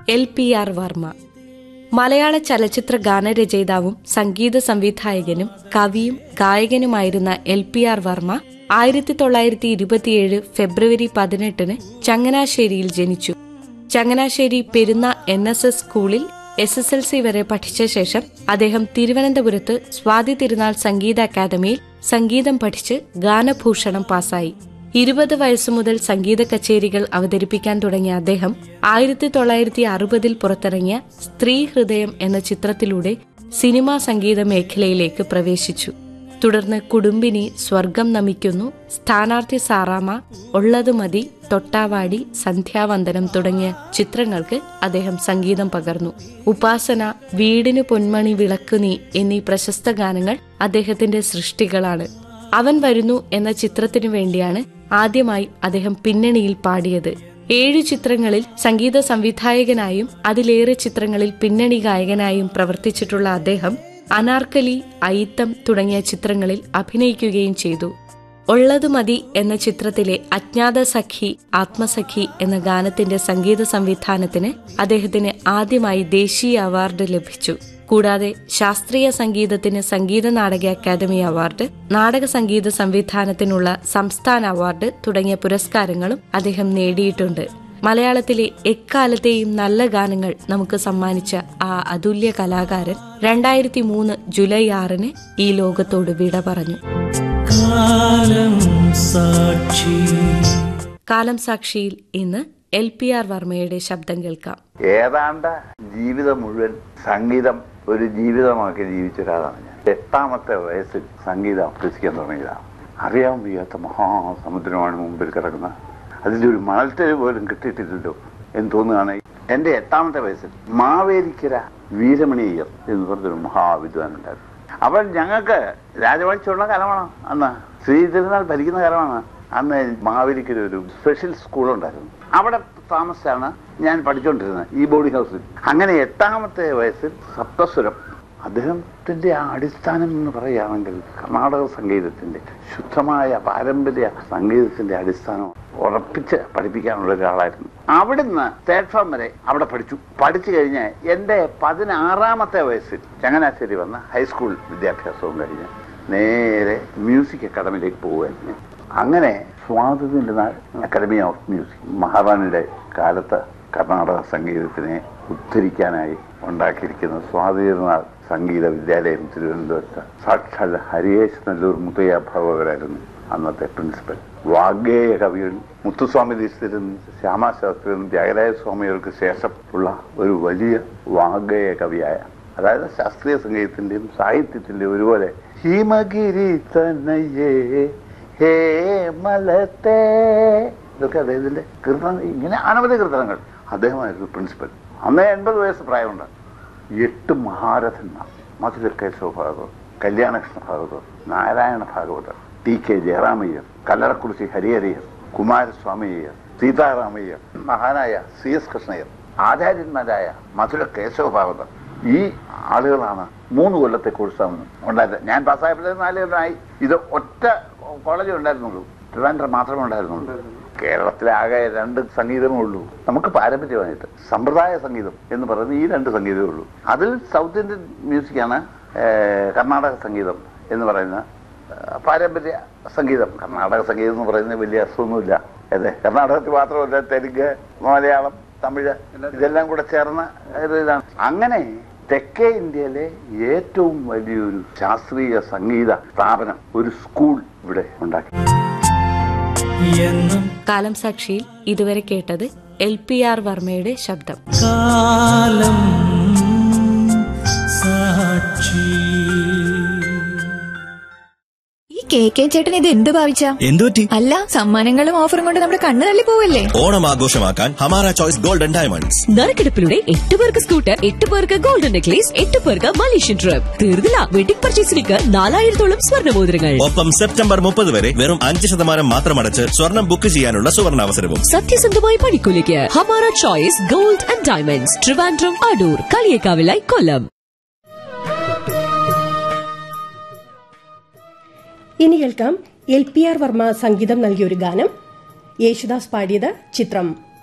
L P R Varma മലയാള ചലച്ചിത്ര ഗാനരചയിതാവും സംഗീത സംവിധായകനും കവിയും ഗായകനുമായിരുന്ന എൽ പി ആർ വർമ്മ ആയിരത്തി തൊള്ളായിരത്തി ഇരുപത്തിയേഴ് ഫെബ്രുവരി പതിനെട്ടിന് ചങ്ങനാശ്ശേരിയിൽ ജനിച്ചു Changanassery Perunna N S S സ്കൂളിൽ എസ് എസ് എൽ സി വരെ പഠിച്ച ശേഷം അദ്ദേഹം തിരുവനന്തപുരത്ത് സ്വാതി തിരുനാൾ സംഗീത അക്കാദമിയിൽ സംഗീതം പഠിച്ച് ഗാനഭൂഷണം പാസായി ഇരുപത് വയസ്സു മുതൽ സംഗീത കച്ചേരികൾ അവതരിപ്പിക്കാൻ തുടങ്ങിയ അദ്ദേഹം ആയിരത്തി തൊള്ളായിരത്തി അറുപതിൽ പുറത്തിറങ്ങിയ സ്ത്രീ ഹൃദയം എന്ന ചിത്രത്തിലൂടെ സിനിമാ സംഗീത മേഖലയിലേക്ക് പ്രവേശിച്ചു തുടർന്ന് കുടുംബിനി സ്വർഗം നമിക്കുന്നു സ്ഥാനാർത്ഥി സാറാമ ഉള്ളത് മതി തൊട്ടാവാടി സന്ധ്യാവന്ദനം തുടങ്ങിയ ചിത്രങ്ങൾക്ക് അദ്ദേഹം സംഗീതം പകർന്നു ഉപാസന വീടിന് പൊന്മണി വിളക്കു നീ എന്നീ പ്രശസ്ത ഗാനങ്ങൾ അദ്ദേഹത്തിന്റെ സൃഷ്ടികളാണ് അവൻ വരുന്നു എന്ന ചിത്രത്തിനു വേണ്ടിയാണ് ആദ്യമായി അദ്ദേഹം പിന്നണിയിൽ പാടിയത് ഏഴു ചിത്രങ്ങളിൽ സംഗീത സംവിധായകനായും അതിലേറെ ചിത്രങ്ങളിൽ പിന്നണി ഗായകനായും പ്രവർത്തിച്ചിട്ടുള്ള അദ്ദേഹം അനാർക്കലി അയിത്തം തുടങ്ങിയ ചിത്രങ്ങളിൽ അഭിനയിക്കുകയും ചെയ്തു ഉള്ളത് മതി എന്ന ചിത്രത്തിലെ അജ്ഞാത സഖി ആത്മസഖി എന്ന ഗാനത്തിന്റെ സംഗീത സംവിധാനത്തിന് അദ്ദേഹത്തിന് ആദ്യമായി ദേശീയ അവാർഡ് ലഭിച്ചു കൂടാതെ ശാസ്ത്രീയ സംഗീതത്തിന് സംഗീത നാടക അക്കാദമി അവാർഡ് നാടക സംഗീത സംവിധാനത്തിനുള്ള സംസ്ഥാന അവാർഡ് തുടങ്ങിയ പുരസ്കാരങ്ങളും അദ്ദേഹം നേടിയിട്ടുണ്ട് മലയാളത്തിലെ എക്കാലത്തെയും നല്ല ഗാനങ്ങൾ നമുക്ക് സമ്മാനിച്ച ആ അതുല്യ കലാകാരൻ രണ്ടായിരത്തി മൂന്ന് ജൂലൈ ആറിന് ഈ ലോകത്തോട് വിട പറഞ്ഞു കാലം സാക്ഷി കാലം സാക്ഷിയിൽ ഇന്ന് എൽ പി ആർ വർമ്മയുടെ ശബ്ദം കേൾക്കാം ഏതാണ്ട് ജീവിതം മുഴുവൻ സംഗീതം ഒരു ജീവിതമാക്കി ജീവിച്ച ഒരാളാണ് ഞാൻ എട്ടാമത്തെ വയസ്സിൽ സംഗീതം അഭ്യസിക്കാൻ തുടങ്ങിയതാണ് അറിയാൻ വയ്യാത്ത മഹാസമുദ്രമാണ് മുമ്പിൽ കിടക്കുന്ന അതിൻ്റെ ഒരു മണൽത്തരി പോലും കിട്ടിയിട്ടില്ലല്ലോ എന്ന് തോന്നുകയാണ് എൻ്റെ എട്ടാമത്തെ വയസ്സിൽ മാവേലിക്കര വീരമണി അയ്യർ എന്ന് പറഞ്ഞൊരു മഹാവിദ്വാനുണ്ടായിരുന്നു അവൻ ഞങ്ങൾക്ക് രാജവാഴ്ചയുള്ള കാലമാണ് അന്ന് ശ്രീ തിരുനാൾ ഭരിക്കുന്ന കാലമാണ് അന്ന് മാവേലിക്കര ഒരു സ്പെഷ്യൽ സ്കൂളുണ്ടായിരുന്നു അവിടെ താമസിച്ചാണ് ഞാൻ പഠിച്ചുകൊണ്ടിരുന്നത് ഈ ബോർഡിംഗ് ഹൗസിൽ അങ്ങനെ എട്ടാമത്തെ വയസ്സിൽ സപ്തസ്വരം അദ്ദേഹത്തിന്റെ ആ അടിസ്ഥാനം എന്ന് പറയുകയാണെങ്കിൽ കർണാടക സംഗീതത്തിന്റെ ശുദ്ധമായ പാരമ്പര്യ സംഗീതത്തിന്റെ അടിസ്ഥാനം ഉറപ്പിച്ച് പഠിപ്പിക്കാനുള്ള ഒരാളായിരുന്നു അവിടുന്ന് തേർഡ് ഫോം വരെ അവിടെ പഠിച്ചു പഠിച്ചു കഴിഞ്ഞ് എൻ്റെ പതിനാറാമത്തെ വയസ്സിൽ ചങ്ങനാശ്ശേരി വന്ന ഹൈസ്കൂൾ വിദ്യാഭ്യാസവും കഴിഞ്ഞ് നേരെ മ്യൂസിക് അക്കാദമിയിലേക്ക് പോവുകയായിരുന്നു അങ്ങനെ സ്വാതന്ത്ര്യത്തിൻ്റെ നാൾ അക്കാദമി ഓഫ് മ്യൂസിക് മഹാറാണിയുടെ കാലത്ത് കർണാടക സംഗീതത്തിനെ ഉദ്ധരിക്കാനായി ഉണ്ടാക്കിയിരിക്കുന്ന സ്വാതന്ത്ര്യനാൾ സംഗീത വിദ്യാലയം തിരുവനന്തപുരത്ത് സാക്ഷാൽ ഹരിയേഷ് നല്ലൂർ മുത്തയ്യ ഭഗവതരായിരുന്നു അന്നത്തെ പ്രിൻസിപ്പൽ വാഗ്ഗേയ കവികൾ മുത്തുസ്വാമി ദീക്ഷിതരും ശ്യാമാശാസ്ത്രിയും ത്യാഗരാജ സ്വാമികൾക്ക് ശേഷം ഉള്ള ഒരു വലിയ വാഗ്ഗേയ കവിയായ അതായത് ശാസ്ത്രീയ സംഗീതത്തിന്റെയും സാഹിത്യത്തിന്റെയും ഒരുപോലെ ഹിമഗിരി തനയേ ഹേ മലത്തെ ഇതൊക്കെ അദ്ദേഹത്തിന്റെ കീർത്തനം ഇങ്ങനെ അനവധി കീർത്തനങ്ങൾ അദ്ദേഹമായിരുന്നു പ്രിൻസിപ്പൽ അന്ന് എൺപത് വയസ്സ് പ്രായമുണ്ട് എട്ട് മഹാരഥന്മാർ മധുര കേശവ ഭാഗവതർ കല്യാണകൃഷ്ണ ഭാഗവതർ നാരായണ ഭാഗവതർ ടി കെ ജയറാമയ്യർ കല്ലറക്കുറിശി ഹരിഹരയ്യർ കുമാരസ്വാമിയ്യർ സീതാറാമയ്യർ മഹാനായ സി എസ് കൃഷ്ണയ്യർ ആചാര്യന്മാരായ മധുര കേശവ ഭാഗവതർ ഈ ആളുകളാണ് മൂന്ന് കൊല്ലത്തെ കോഴ്സാണ് ഉണ്ടായത് ഞാൻ പാസ്സായപ്പോഴത്തേക്ക് നാല് കൊല്ലമായി ഇത് ഒറ്റ കോളേജേ ഉണ്ടായിരുന്നുള്ളൂ ട്രിവാൻഡ്രം മാത്രമേ ഉണ്ടായിരുന്നുള്ളൂ കേരളത്തിലെ ആകെ രണ്ട് സംഗീതമേ ഉള്ളൂ നമുക്ക് പാരമ്പര്യമായിട്ട് സമ്പ്രദായ സംഗീതം എന്ന് പറയുന്നത് ഈ രണ്ട് സംഗീതമേ ഉള്ളൂ അതിൽ സൗത്ത് ഇന്ത്യൻ മ്യൂസിക്കാണ് ഏഹ്, കർണാടക സംഗീതം എന്ന് പറയുന്ന ഏഹ്, പാരമ്പര്യ സംഗീതം കർണാടക സംഗീതം എന്ന് പറയുന്നത് വലിയ അസുഖമൊന്നുമില്ല അതെ കർണാടകത്തിൽ മാത്രമല്ല തെലുങ്ക് മലയാളം തമിഴ് ഇതെല്ലാം കൂടെ ചേർന്ന ഒരു ഇതാണ് അങ്ങനെ തെക്കേ ഇന്ത്യയിലെ ഏറ്റവും വലിയൊരു ശാസ്ത്രീയ സംഗീത സ്ഥാപനം ഒരു സ്കൂൾ ഇവിടെ ഉണ്ടാക്കി എന്നും കാലം സാക്ഷിയിൽ ഇതുവരെ കേട്ടത് എൽ പി ആർ വർമ്മയുടെ ശബ്ദം കാലം സാക്ഷി ഈ കെ കെ ചേട്ടൻ ഇത് എന്ത് ഭാവിച്ച എന്തുപറ്റി അല്ല സമ്മാനങ്ങളും ഓഫറും കൊണ്ട് നമ്മുടെ കണ്ണ് തള്ളി പോവല്ലേ ഓണം ആഘോഷമാക്കാൻ ഹമാര ചോയ്സ് ഗോൾഡൻ ഡയമണ്ട്സ് നറുക്കെടുപ്പിലൂടെ എട്ട് പേർക്ക് സ്കൂട്ടർ എട്ട് പേർക്ക് ഗോൾഡൻ നെക്ലേസ് എട്ട് പേർക്ക് മലേഷ്യൻ ട്രിപ്പ് തീർന്നില്ല വെഡിംഗ് പർച്ചേസിലേക്ക് നാലായിരത്തോളം സ്വർണ്ണമോതിരങ്ങൾ ഒപ്പം സെപ്റ്റംബർ മുപ്പത് വരെ വെറും അഞ്ച് ശതമാനം മാത്രം അടച്ച് സ്വർണം ബുക്ക് ചെയ്യാനുള്ള സുവർണാവസരവും സത്യസന്ധമായ പണിക്കൂലിക്ക് Hamara choice gold and diamonds Trivandrum Adoor കളിയേക്കാവിലായി കൊല്ലം ഇനി കേൾക്കാം എൽ പി ആർ വർമ്മ സംഗീതം നൽകിയ ഒരു ഗാനം യേശുദാസ് പാടിയത് ചിത്രം